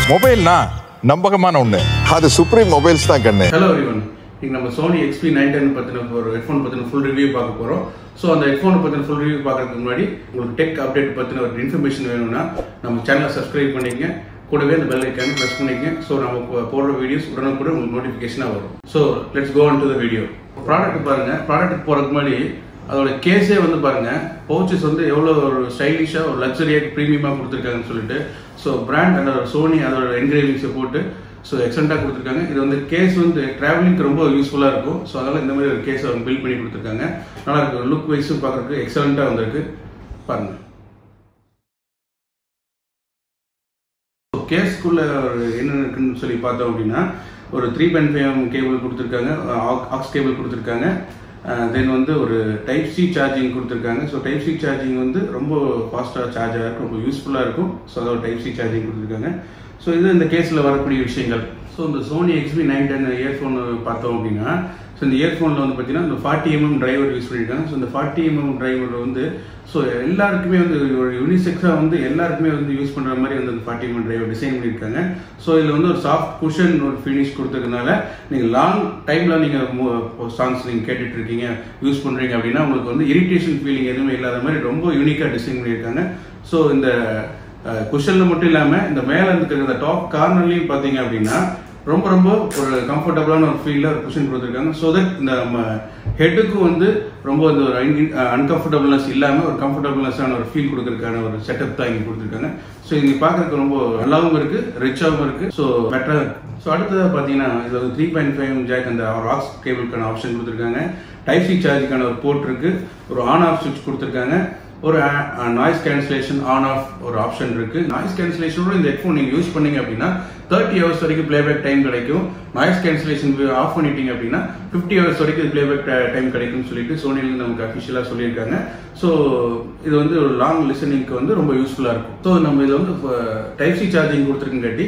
மொபைல்னா நம்பகமான ஒண்ணு அது சுப்ரீம் மொபைல்ஸ் தான் கண்ணு ஹலோ எவ்ரிவன் இன்னைக்கு நம்ம சோனி எக்ஸ்பி நைன் டென் பற்றின ஒரு ஹெட்ஃபோன் பற்றின ஃபுல் ரிவ்யூ பார்க்க போகிறோம் ஸோ அந்த ஹெட்ஃபோனை பற்றின ஃபுல் ரிவ்யூ பார்க்கறதுக்கு முன்னாடி உங்களுக்கு டெக் அப்டேட் பற்றின ஒரு இன்ஃபர்மேஷன் வேணும்னா நம்ம சேனலை சப்ஸ்கிரைப் பண்ணிக்கங்க கூடவே அந்த பெல் ஐக்கான ப்ரெஸ் பண்ணிக்கங்க ஸோ நம்ம போ- போடுற வீடியோஸ் உடனுக்குடன் உங்களுக்கு நோட்டிஃபிகேஷனாக வரும் so let's go on to the video product பாருங்க ப்ராடக்ட் போகிறதுக்கு முன்னாடி அதோட கேஸே வந்து பாருங்க பவுச்சஸ் வந்து எவ்வளோ ஒரு ஸ்டைலிஷாக ஒரு லக்ஸரியாக ப்ரீமியமாக கொடுத்துருக்காங்கன்னு சொல்லிட்டு ஸோ பிராண்ட் அதோட சோனி அதோட என்கிரேவிங்ஸை போட்டு ஸோ எக்ஸலண்ட்டாக கொடுத்துருக்காங்க இது வந்து கேஸ் வந்து டிராவலிங்க்கு ரொம்ப யூஸ்ஃபுல்லாக இருக்கும் ஸோ அதனால் இந்த மாதிரி ஒரு கேஸ் அவங்க பில்ட் பண்ணி கொடுத்துருக்காங்க நல்லா இருக்கு லுக் வைஸும் பார்க்குறதுக்கு எக்ஸலண்ட்டாக வந்திருக்கு பாருங்கள் கேஸ்க்குள்ள ஒரு என்ன இருக்குன்னு சொல்லி பார்த்தோம் அப்படின்னா ஒரு த்ரீ பாயிண்ட் ஃபைவ் கேபிள் கொடுத்துருக்காங்க ஆக்ஸ் கேபிள் கொடுத்துருக்காங்க தென் வந்து ஒரு டைப் சி சார்ஜிங் கொடுத்துருக்காங்க ஸோ டைப் சி சார்ஜிங் வந்து ரொம்ப ஃபாஸ்ட்டாக சார்ஜாக இருக்கும் ரொம்ப யூஸ்ஃபுல்லாக இருக்கும் ஸோ அதோட டைப் சி சார்ஜிங் கொடுத்துருக்காங்க ஸோ இது இந்த கேஸில் வரக்கூடிய விஷயங்கள் ஸோ இந்த Sony XB nine ten earphone பார்த்தோம் அப்படின்னா ஸோ இந்த இயர்ஃபோனில் வந்து பார்த்தீங்கன்னா இந்த ஃபார்ட்டி எம்எம் டிரைவர் யூஸ் பண்ணியிருக்காங்க ஸோ இந்த ஃபார்ட்டி எம்எம் டிரைவர் வந்து ஸோ எல்லாருக்குமே வந்து ஒரு யூனிசெக்ஸாக வந்து எல்லாருக்குமே வந்து யூஸ் பண்ணுற மாதிரி வந்து அந்த ஃபார்ட்டி எம்எம் டிரைவர் டிசைன் பண்ணியிருக்காங்க ஸோ இதில் வந்து ஒரு சாஃப்ட் குஷன் ஒரு ஃபினிஷ் கொடுத்ததுனால நீங்கள் லாங் டைமில் நீங்கள் சாங்ஸ் நீங்கள் கேட்டுட்டு இருக்கீங்க யூஸ் பண்ணுறீங்க அப்படின்னா உங்களுக்கு வந்து இரிட்டேஷன் ஃபீலிங் எதுவுமே இல்லாத மாதிரி ரொம்ப யூனிக்காக டிசைன் பண்ணியிருக்காங்க ஸோ இந்த குஷனில் மட்டும் இல்லாமல் இந்த மேலே இருக்கிற இந்த டாப் கார்னர்லையும் பார்த்தீங்க அப்படின்னா ரொம்ப ரொம்ப ஒரு கம்ஃபர்டபுளான ஒரு ஃபீலில் ஒரு குஷன் கொடுத்துருக்காங்க ஸோ தட் இந்த நம்ம ஹெட்டுக்கும் வந்து ரொம்ப இந்த ஒரு அன்கம்ஃபர்டபுள்னஸ் இல்லாமல் ஒரு கம்ஃபர்டபுள்னஸான ஒரு ஃபீல் கொடுக்கறதுக்கான ஒரு செட்டப் தான் இங்கே கொடுத்துருக்காங்க ஸோ இங்கே பார்க்கறதுக்கு ரொம்ப நல்லாவும் இருக்கு ரிச்சாகவும் இருக்கு ஸோ பெட்டராக ஸோ அடுத்ததாக பார்த்தீங்கன்னா இது வந்து த்ரீ பாயிண்ட் ஃபைவ் ஜாக் அந்த ராக்ஸ் கேபிளுக்கான ஆப்ஷன் கொடுத்துருக்காங்க டைப் சி சார்ஜுக்கான ஒரு போர்ட் இருக்கு ஒரு ஆன் ஆஃப் சுவிட்ச் கொடுத்துருக்காங்க ஒரு நாய்ஸ் கேன்சலேஷன் ஆன் ஆஃப் ஒரு ஆப்ஷன் இருக்கு நாய்ஸ் கேன்சலேஷனோட இந்த ஹெட்ஃபோன் நீங்க யூஸ் பண்ணீங்க அப்படின்னா தேர்ட்டி ஹவர்ஸ் வரைக்கும் பிளேபேக் டைம் கிடைக்கும் நாய்ஸ் கேன்சலேஷன் ஆஃப் பண்ணிட்டீங்க அப்படின்னா ஃபிஃப்டி ஹவர்ஸ் வரைக்கும் பிளேபேக் டைம் கிடைக்கும்னு சொல்லிட்டு சோனியில் நமக்கு அஃபிஷியலாக சொல்லியிருக்காங்க ஸோ இது வந்து ஒரு லாங் லிசனிங்க்கு வந்து ரொம்ப யூஸ்ஃபுல்லாக இருக்கும் ஸோ நம்ம இதில் வந்து டைப் சி சார்ஜிங் கொடுத்துருக்கங்காட்டி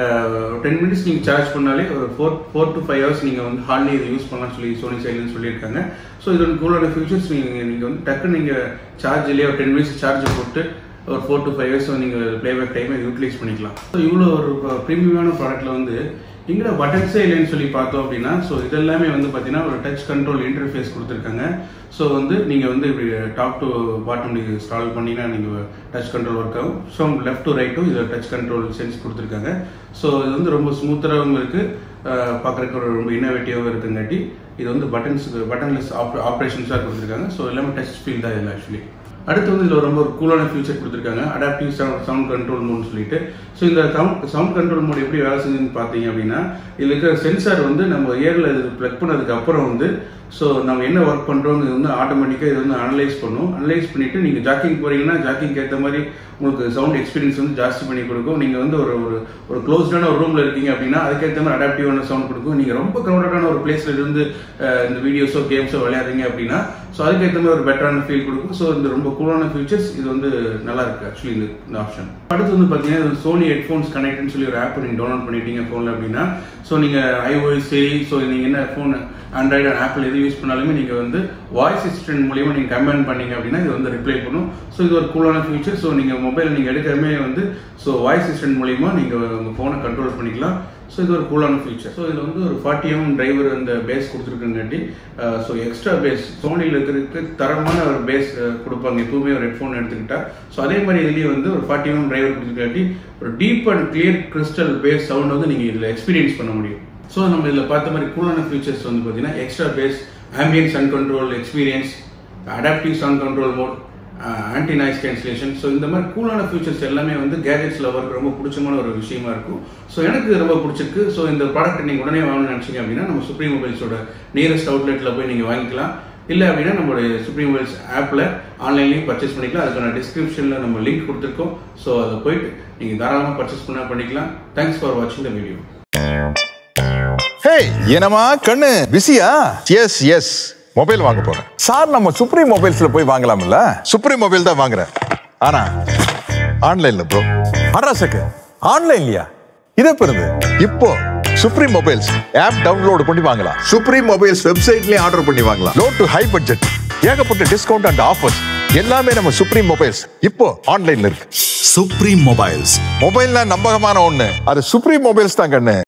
டென் மினிட்ஸ் நீங்கள் சார்ஜ் பண்ணாலே ஒரு four four to five hours நீங்கள் வந்து ஹார்ட்லி இதை யூஸ் பண்ணலாம் சொல்லி சோனி சைடுன்னு சொல்லியிருக்காங்க ஸோ இதோட கூலான ஃபியூச்சர்ஸ் நீங்கள் நீங்கள் வந்து டக்குன்னு நீங்கள் சார்ஜ்லேயே ஒரு டென் மினிட்ஸ் சார்ஜ் போட்டு ஒரு ஃபோர் டு ஃபைவ் ஹவர்ஸ் நீங்கள் பிளேபேக் டைமை யூட்டிலைஸ் பண்ணிக்கலாம் ஸோ இவ்வளோ ஒரு ப்ரீமியமான ப்ராடக்ட்டில் வந்து இங்கே பட்டன்ஸே இல்லைன்னு சொல்லி பார்த்தோம் அப்படின்னா ஸோ இதெல்லாமே வந்து பார்த்தீங்கன்னா ஒரு டச் கண்ட்ரோல் இன்டர்ஃபேஸ் கொடுத்துருக்காங்க ஸோ வந்து நீங்கள் வந்து இப்படி டாப் டு பாட்டம் நீங்கள் ஸ்டால் பண்ணிங்கன்னா நீங்கள் டச் கண்ட்ரோல் ஒர்க் ஆகும் ஸோ லெஃப்ட் டு ரைட்டும் இது டச் கண்ட்ரோல் சென்ஸ் கொடுத்துருக்காங்க ஸோ இது வந்து ரொம்ப ஸ்மூத்தராகவும் இருக்குது பார்க்குறதுக்கு ஒரு ரொம்ப இன்னோவேட்டிவாகவும் இருக்குங்காட்டி இது வந்து பட்டன்ஸ் பட்டன்லெஸ் ஆப்ரேஷன்ஸாக கொடுத்துருக்காங்க ஸோ எல்லாமே டச் ஃபீல் தான் இதில் ஆக்சுவலி அடுத்து வந்து இதில் ரொம்ப ஒரு கூலான ஃபியூச்சர் கொடுத்துருக்காங்க அடாப்டிவ் சவுண்ட் சவுண்ட் கண்ட்ரோல் மோட்னு சொல்லிட்டு ஸோ இந்த சவுண்ட் கண்ட்ரோல் மோட் எப்படி வேலை செஞ்சுன்னு பார்த்தீங்க அப்படின்னா இதில் இருக்கிற சென்சார் வந்து நம்ம இயரில் இது ப்ளக் பண்ணதுக்கு அப்புறம் வந்து ஸோ நம்ம என்ன ஒர்க் பண்ணுறோம் இது வந்து ஆட்டோமேட்டிக்காக இது வந்து அனலைஸ் பண்ணும் அனலைஸ் பண்ணிட்டு நீங்கள் ஜாக்கிங் போறீங்கன்னா ஜாக்கிங் ஏற்ற மாதிரி உங்களுக்கு சவுண்ட் எக்ஸ்பீரியன்ஸ் வந்து ஜாஸ்தி பண்ணி கொடுக்கும் நீங்கள் வந்து ஒரு ஒரு ஒரு க்ளோஸ்டான ஒரு ரூமில் இருக்கீங்க அப்படின்னா அதுக்கேற்ற மாதிரி அடாப்டிவான சவுண்ட் கொடுக்கும் நீங்கள் ரொம்ப க்ரௌடடான ஒரு பிளேஸில் இருந்து அஹ், இந்த வீடியோஸோ கேம்ஸோ விளையாடுறீங்க அப்படின்னா ஸோ அதுக்கேற்ற மாதிரி ஒரு பெட்டரான ஃபீல் கொடுக்கும் ஸோ இந்த ரொம்ப கூலான ஃபீச்சர்ஸ் இது வந்து நல்லா இருக்கு ஆக்சுவலி இந்த இந்த ஆப்ஷன் அடுத்து வந்து பார்த்தீங்கன்னா சோனி ஹெட்ஃபோன்ஸ் கனெக்ட்னு சொல்லி ஒரு ஆப் நீங்கள் டவுன்லோட் பண்ணிட்டீங்க ஃபோனில் அப்படின்னா ஸோ நீங்கள் ஐஓஎஸ் சரி ஸோ நீங்கள் என்ன ஃபோன் ஆண்ட்ராய்டு அண்ட் ஆப்பிள் எது யூஸ் பண்ணாலுமே நீங்கள் வந்து வாய்ஸ் அசிஸ்டன்ட் மூலியமாக நீங்கள் கம்பைன் பண்ணீங்க அப்படின்னா இது வந்து ரிப்ளை பண்ணும் ஸோ இது ஒரு கூலான ஃபியூச்சர் ஸோ நீங்கள் மொபைல் நீங்கள் எடுக்கிறமே வந்து ஸோ வாய்ஸ் அசிஸ்டன்ட் மூலியமா நீங்கள் உங்கள் ஃபோனை கண்ட்ரோல் பண்ணிக்கலாம் ஸோ இது ஒரு கூலான ஃபீச்சர் ஸோ இதில் வந்து ஒரு ஃபார்ட்டி எம் டிரைவர் அந்த பேஸ் கொடுத்துருக்குங்காட்டி ஸோ எக்ஸ்ட்ரா பேஸ் சோனியில் இருக்கிறதுக்கு தரமான ஒரு பேஸ் கொடுப்பாங்க எப்பவுமே ஒரு ஹெட்ஃபோன் எடுத்துக்கிட்டா ஸோ அதே மாதிரி இதுலேயே வந்து ஒரு ஃபார்ட்டி எம் டிரைவர் கொடுத்துருக்காட்டி ஒரு deep and clear crystal bass sound வந்து நீங்கள் இதில் எக்ஸ்பீரியன்ஸ் பண்ண முடியும் ஸோ நம்ம இதில் பார்த்த மாதிரி கூலான ஃபீச்சர்ஸ் வந்து பார்த்தீங்கன்னா extra bass ambient sound control experience adaptive sound control mode anti noise cancellation so இந்த மாதிரி கூலான ஃபீச்சர்ஸ் எல்லாமே வந்து கேஜெட்ஸ் லவருக்கு ரொம்ப பிடிச்சமான ஒரு விஷயமா இருக்கும் ஸோ எனக்கு இது ரொம்ப பிடிச்சிருக்கு ஸோ இந்த ப்ராடக்ட் நீங்கள் உடனே வாங்கணும்னு நினச்சிங்க அப்படின்னா நம்ம சுப்ரீம் மொபைல்ஸோட நியரஸ்ட் அவுட்லெட்டில் போய் நீங்கள் வாங்கிக்கலாம் இல்லை அப்படின்னா நம்மளுடைய சுப்ரீம் மொபைல்ஸ் ஆப்பில் ஆன்லைன்லேயும் பர்ச்சேஸ் பண்ணிக்கலாம் அதுக்கான டிஸ்கிரிப்ஷனில் நம்ம லிங்க் கொடுத்துருக்கோம் ஸோ அதை போயிட்டு நீங்கள் தாராளமாக பர்ச்சேஸ் பண்ண பண்ணிக்கலாம் தேங்க்ஸ் ஃபார் வாட்சிங் த வீடியோ ஹே என்னமா கண்ணு பிஸியா எஸ் எஸ் மொபைல் வாங்க போறேன் சார் நம்ம சுப்ரீம் மொபைல்ஸ்ல போய் வாங்கலாம்ல சுப்ரீம் மொபைல் தான் வாங்குறேன் ஆனா ஆன்லைன்ல ப்ரோ அட்ரஸுக்கு ஆன்லைன்லயா இது பெருது இப்போ சுப்ரீம் மொபைல்ஸ் ஆப் டவுன்லோட் பண்ணி வாங்கலாம் சுப்ரீம் மொபைல்ஸ் வெப்சைட்லயே ஆர்டர் பண்ணி வாங்கலாம் லோ டு ஹை பட்ஜெட் ஏகப்பட்ட டிஸ்கவுண்ட் அண்ட் ஆஃபர்ஸ் எல்லாமே நம்ம சுப்ரீம் மொபைல்ஸ் இப்போ ஆன்லைன்ல இருக்கு சுப்ரீம் மொபைல்ஸ் மொபைல்னா நம்பகமான ஒண்ணு அது சுப்ரீம் மொபைல்ஸ் தான் கண்ணு